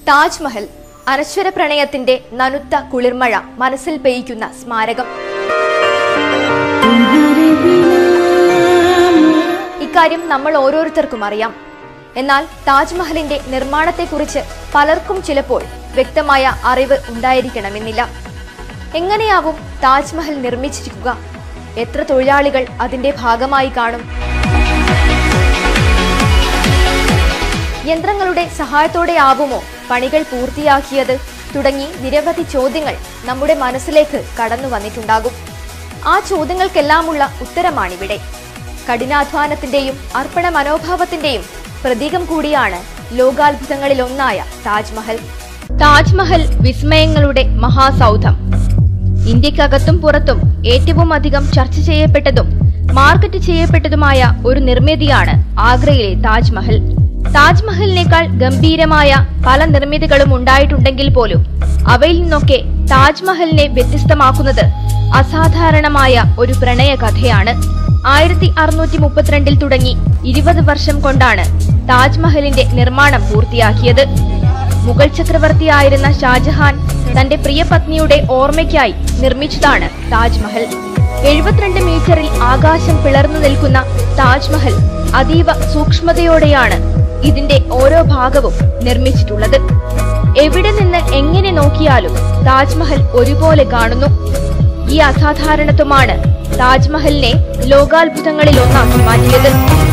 താജ്മഹൽ അനശ്വര പ്രണയത്തിന്റെ നനുത്ത കുളിർമഴ മനസ്സിൽ പെയ്യ്ക്കുന്ന സ്മാരകം ഇക്കാര്യം നമ്മൾ ഓരോരുത്തർക്കും അറിയാം എന്നാൽ താജ്മഹലിന്റെ നിർമ്മാണത്തെക്കുറിച്ച് പലർക്കും ചിലപ്പോൾ വ്യക്തമായ അറിവ് ഉണ്ടായിരിക്കണമെന്നില്ല എങ്ങനെയാവും താജ്മഹൽ നിർമ്മിച്ചിരിക്കുക എത്ര തൊഴിലാളികൾ അതിന്റെ ഭാഗമായി കാണും യന്ത്രങ്ങളുടെ സഹായത്തോടെയാവുമോ പണികൾ പൂർത്തിയാക്കിയത് തുടങ്ങി നിരവധി ചോദ്യങ്ങൾ നമ്മുടെ മനസ്സിലേക്ക് കടന്നു വന്നിട്ടുണ്ടാകും ആ ചോദ്യങ്ങൾക്കെല്ലാമുള്ള ഉത്തരമാണിവിടെ കഠിനാധ്വാനത്തിന്റെയും അർപ്പണ മനോഭാവത്തിന്റെയും പ്രതീകം കൂടിയാണ് ലോകാത്ഭുതങ്ങളിലൊന്നായ താജ്മഹൽ താജ്മഹൽ വിസ്മയങ്ങളുടെ മഹാസൗധം ഇന്ത്യക്കകത്തും പുറത്തും ഏറ്റവും അധികം ചർച്ച ചെയ്യപ്പെട്ടതും മാർക്കറ്റ് ചെയ്യപ്പെട്ടതുമായ ഒരു നിർമ്മിതിയാണ് ആഗ്രയിലെ താജ്മഹൽ താജ്മഹലിനേക്കാൾ ഗംഭീരമായ പല നിർമ്മിതികളും ഉണ്ടായിട്ടുണ്ടെങ്കിൽ പോലും അവയിൽ നിന്നൊക്കെ താജ്മഹലിനെ വ്യത്യസ്തമാക്കുന്നത് അസാധാരണമായ ഒരു പ്രണയ കഥയാണ് ആയിരത്തി അറുന്നൂറ്റി മുപ്പത്തിരണ്ടിൽ തുടങ്ങി ഇരുപത് വർഷം കൊണ്ടാണ് താജ്മഹലിന്റെ നിർമ്മാണം പൂർത്തിയാക്കിയത് മുഗൾ ചക്രവർത്തിയായിരുന്ന ഷാജഹാൻ തന്റെ പ്രിയ പത്നിയുടെ ഓർമ്മയ്ക്കായി നിർമ്മിച്ചതാണ് താജ്മഹൽ എഴുപത്തിരണ്ട് മീറ്ററിൽ ആകാശം പിളർന്നു നിൽക്കുന്ന താജ്മഹൽ അതീവ സൂക്ഷ്മതയോടെയാണ് ഇതിന്റെ ഓരോ ഭാഗവും നിർമ്മിച്ചിട്ടുള്ളത് എവിടെ നിന്ന് എങ്ങനെ നോക്കിയാലും താജ്മഹൽ ഒരുപോലെ കാണുന്നു ഈ അസാധാരണത്വമാണ് താജ്മഹലിനെ ലോകാത്ഭുതങ്ങളിൽ ഒന്നാക്കി മാറ്റിയത്